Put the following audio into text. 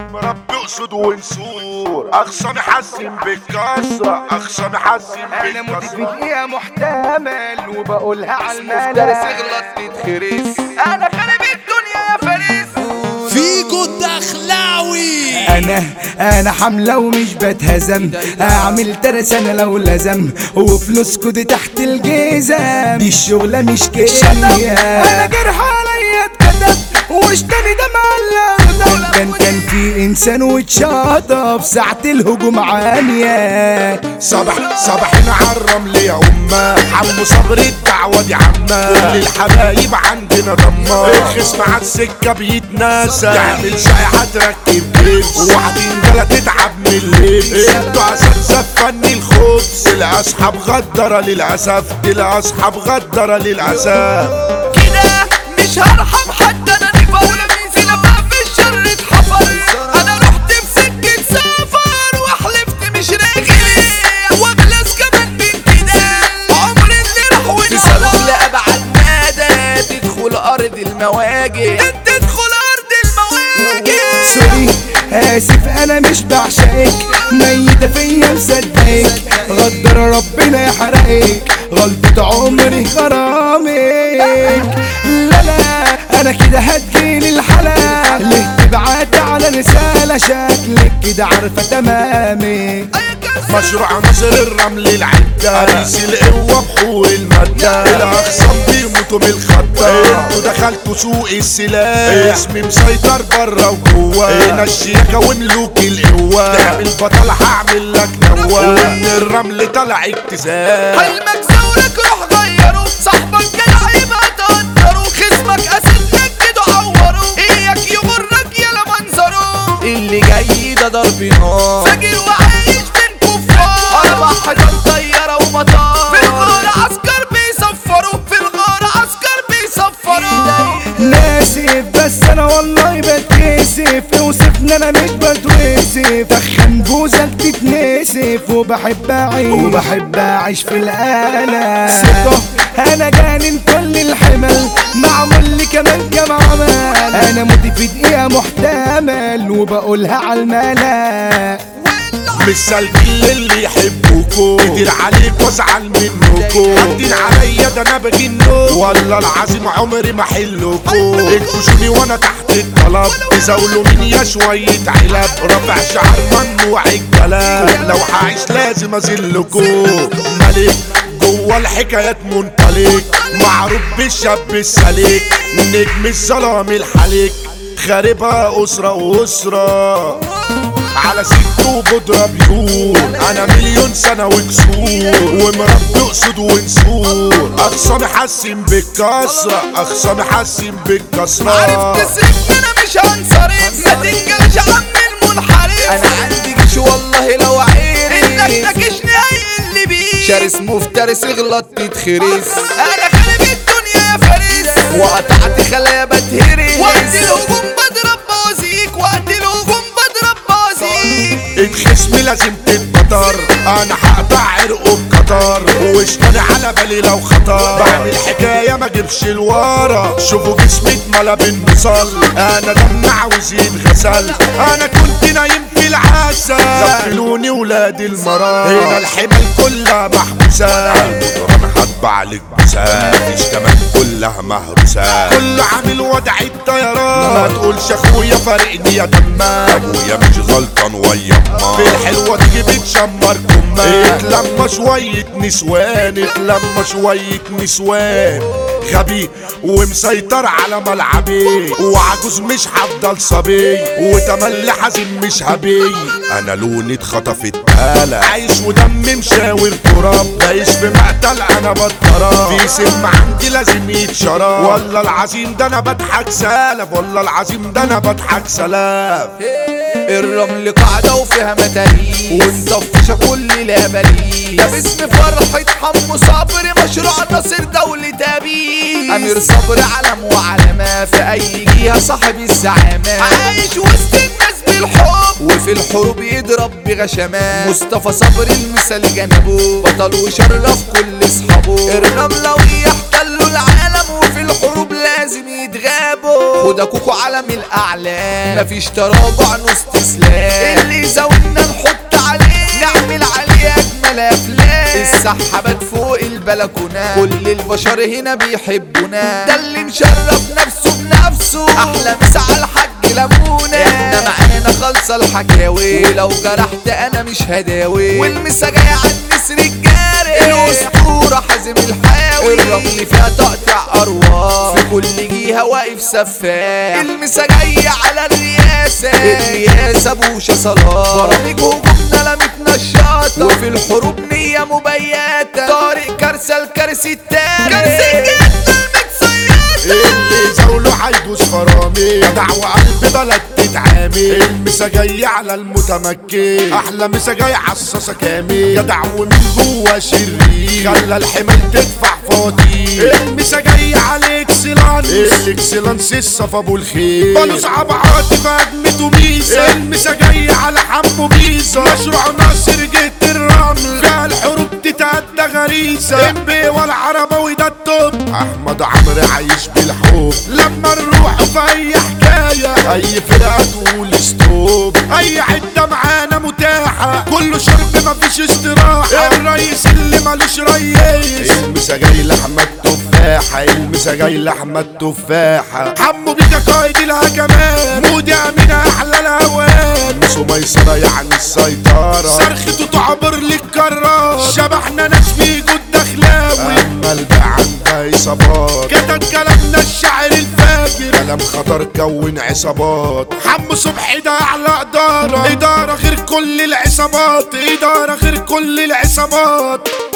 مربي اسود ونسور اخصامي حسن بالكسرة اخصامي حسن انا مت في بالكسرة دقيقة محتمل وبقولها على مفترس الملا اغلط تتخرس انا خارب الدنيا يا فارس فيجو الدخلاوي انا انا حملة ومش بتهزم اعمل ترس انا لو لزم وفلوسكو دي تحت الجزم دي الشغلة مش كده انا جرح عليا اتكتب واشتري ده معلق كان كان في انسان واتشاطف ساعة الهجوم عالية صباح صباحنا عالرمل يا أمة حمو صبر الدعوة دي عمة كل الحبايب عندنا ضمة الخصم على السكة بيتناسى تعمل شاي هتركب لبس وهتنجلة تتعب من اللبس انتوا اساتذة في فن الخبز الاصحاب غدرة للأسف الاصحاب غدرة للأسف كده مش هرحم حد انا نفر ولميزي لما في الشر اتحفر انا رحت في سكة سفر وحلفت مش راجل واغلس كمان من كده عمر اللي راح ونصر لأبعد مدى تدخل ارض المواجه تدخل ارض المواجه سوري اسف انا مش بعشقك ميتة فيا مصدقك غدر ربنا يحرقك غلطة عمري غرامك لا لا انا كده هتجيلي الحلا ليه تبعت على رسالة شكلك كده عارفة تمامي مشروع مصر الرمل العدة قريس القوة بحور المادة الأخصام بيموتوا بالخطة انتوا دخلتوا سوق السلاح اسمي مسيطر برا وجوه هنا الشياكة وملوك القوة تعمل بطل هعمل لك نوة ومن الرمل طلع اكتساب حلمك زورك روح غيره صاحبك جاي يبقى تقدره خصمك اسدك كده عوره اياك يغرك يلا منظره اللي جاي ده ضرب نار فاجر وعايش بين كفار اربع حجر طياره ومطار في الغار عسكر بيصفروا في الغار عسكر بيصفروا ناسف بس انا والله بتكسف اوصفني انا مش بتوصف دخن بوزك تتنسف وبحب اعيش وبحب اعيش في الآلة ثقة انا جانن كل الحمل معمول لي كمان كام عمل انا موتي في دقيقة محتمل وبقولها على الملا مش سالكين للي يحبوكوا كتير عليك وازعل منكوا حاطين عليا ده انا بجنو والله العظيم عمري ما حلكوا انكشوني وانا تحت الطلب تزاولوا مني يا شوية علب رافع شعر ممنوع الكلام لو هعيش لازم اذلكوا ملك جوه الحكايات منطلق معروف بالشاب السليك نجم الظلام الحليك خاربها أسرة وأسرة على ست وبودرة بيور انا مليون سنة وكسور ومربي اسود ونسور اخصامي حسن بالكسرة اخصامي حسن بالكسرة عرفت سيبني انا مش هنصرف ما تنجلش عم المنحرف انا عندي جيش والله لو عيري انك تكشني اللي بيه شرس مفترس اغلط تتخرس انا خارب الدنيا يا فارس وقطعت خلايا بتهرس وقت الهجوم بضرب بوازيك وقت الهجوم بضرب بوازيك الخصم لازم تتبطر انا هقطع عرقه بقطر واشتري على بالي لو خطر بعمل حكايه ما اجيبش الورا شوفوا جسمي اتملى بالمصل انا دم عاوز يتغسل انا كنت نايم في العسل غفلوني ولاد المرار هنا الحمل كلها محبوسه انا هطبع لك بوسه مفيش كمان كلها مهروسه كل عامل وضع الطيران ما تقولش اخويا فارقني يا دمام ابويا مش غلطان ويا أمه. في الحلوه تيجي بتشمر كمان اتلم شويه نسوان اتلم شويه نسوان غبي ومسيطر على ملعبي وعجوز مش هفضل صبي وتملي حزين مش هبي انا لوني اتخطف التالة عايش ودمي مشاور تراب بعيش في مقتل انا بطراب في سم عندي لازم يتشرب والله العظيم ده انا بضحك سلف والله العظيم ده انا بضحك سلف الرمل قاعدة وفيها متاريخ ونطفش كل لاباليس ده باسم فرحة حمو صبري مشروع ناصر دولة أبي أمير صبري علم وعلامة في أي جهة صاحب الزعامة عايش وسط الناس بالحب وفي الحروب يضرب بغشامات مصطفى صبري المثال جنبه بطل وشرف كل اصحابه الرملة ويحتلوا العالم وفي الحروب لازم يتغابوا خد اكوكو علم الاعلام مفيش تراجع نو استسلام اللي يزودنا نحط عليه نعمل عليه اجمل افلام السحابات فوق البلكونات كل البشر هنا بيحبونا ده اللي مشرف نفسه بنفسه احلى مسا على الحاج لمونة احنا معانا خالصة الحكاوي ولو جرحت انا مش هداوي والمسا جاية على النسر الجاري الاسطورة حازم الحاوي الرمل فيها تقطع ارواح في كل جهة واقف سفاح المسا جاية على الرئاسة الرئاسة بوشة صلاح برامج هجومنا لمت نشاطة وفي الحروب نية مبيتة طارق كارثة الكارثة التاني كارثة جدا المتصيدة اللي زاوله هيدوس فرامي جدع وقلب بلد تتعامل المسا جاي على المتمكن احلى مسا جاي عصاصة كامل جدع ومن جوا شرير خلى الحمل تدفع فاضي المسا جاي على اكسلانس الاكسلانس الصف ابو الخير بلوز عبعاتي فادمته ميزة المسا جاي على حمو بيزا مشروع ناصر جيت الرمل فيها الحروب تتأدى غريزة امبي والعربوي ده التوب احمد عمرو عايش بالحب لما نروح في اي حكاية اي فرقة تقول ستوب اي عدة معانا متاحة كله شرب مفيش استراحة الرئيس اللي مالوش ريس المسا جاي لاحمد تفاحة المسا جاي لاحمد تفاحة حمو بيكا قايد الهجمات مودي امين احلى الاوان مش ميسرة يعني السيطرة صرخته تعبر للكرار شبحنا ناس في جود دخلاوي اما الباع عندها اصابات كتب كلامنا الشاعر الفاجر كلام خطر كون عصابات حمو صبحي ده اعلى اداره اداره غير كل العصابات اداره غير كل العصابات